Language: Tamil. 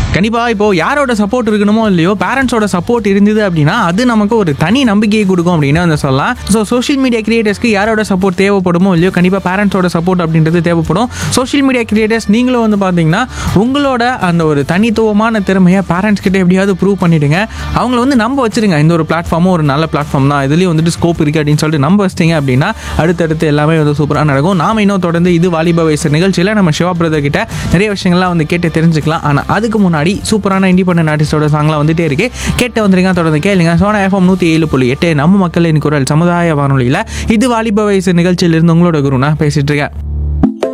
கண்டிப்பாக இப்போ யாரோட சப்போர்ட் இருக்கணுமோ இல்லையோ பேரண்ட்ஸோட சப்போர்ட் இருந்தது அப்படின்னா அது நமக்கு ஒரு தனி நம்பிக்கையை கொடுக்கும் அப்படின்னு வந்து சொல்லலாம் ஸோ சோஷியல் மீடியா கிரியேட்டர்ஸ்க்கு யாரோட சப்போர்ட் தேவைப்படுமோ இல்லையோ கண்டிப்பாக பேரண்ட்ஸோட சப்போர்ட் அப்படின்றது தேவைப்படும் சோஷியல் மீடியா கிரியேட்டர்ஸ் நீங்களும் வந்து பார்த்தீங்கன்னா உங்களோட அந்த ஒரு தனித்துவமான திறமையை பேரண்ட்ஸ் கிட்ட எப்படியாவது ப்ரூவ் பண்ணிடுங்க அவங்கள வந்து நம்ப வச்சிருங்க இந்த ஒரு பிளாட்ஃபார்மும் ஒரு நல்ல பிளாட்ஃபார்ம் தான் இதுலேயும் வந்துட்டு ஸ்கோப் இருக்குது அப்படின்னு சொல்லிட்டு நம்ப வச்சிட்டிங்க அப்படின்னா அடுத்தடுத்து எல்லாமே வந்து சூப்பராக நடக்கும் நாம இன்னும் தொடர்ந்து இது வாலிப வயசு நிகழ்ச்சியில் நம்ம சிவா பிரதர் கிட்ட நிறைய விஷயங்கள்லாம் வந்து கேட்டு தெரிஞ்சுக்கலாம் ஆனால் அதுக்கு முன்னாடி சூப்பரான இண்டிபெண்டன்ட் ஆர்டிஸ்டோட சாங்லாம் வந்துட்டே இருக்கு கேட்டு வந்துருங்க தொடர்ந்து கேளுங்க சோனா எஃப்எம் நூற்றி ஏழு புள்ளி எட்டு நம்ம மக்களின் குரல் சமுதாய வானொலியில் இது வாலிப வயசு நிகழ்ச்சியிலிருந்து உங்களோட குருனா பேசிட்டு இருக்கேன்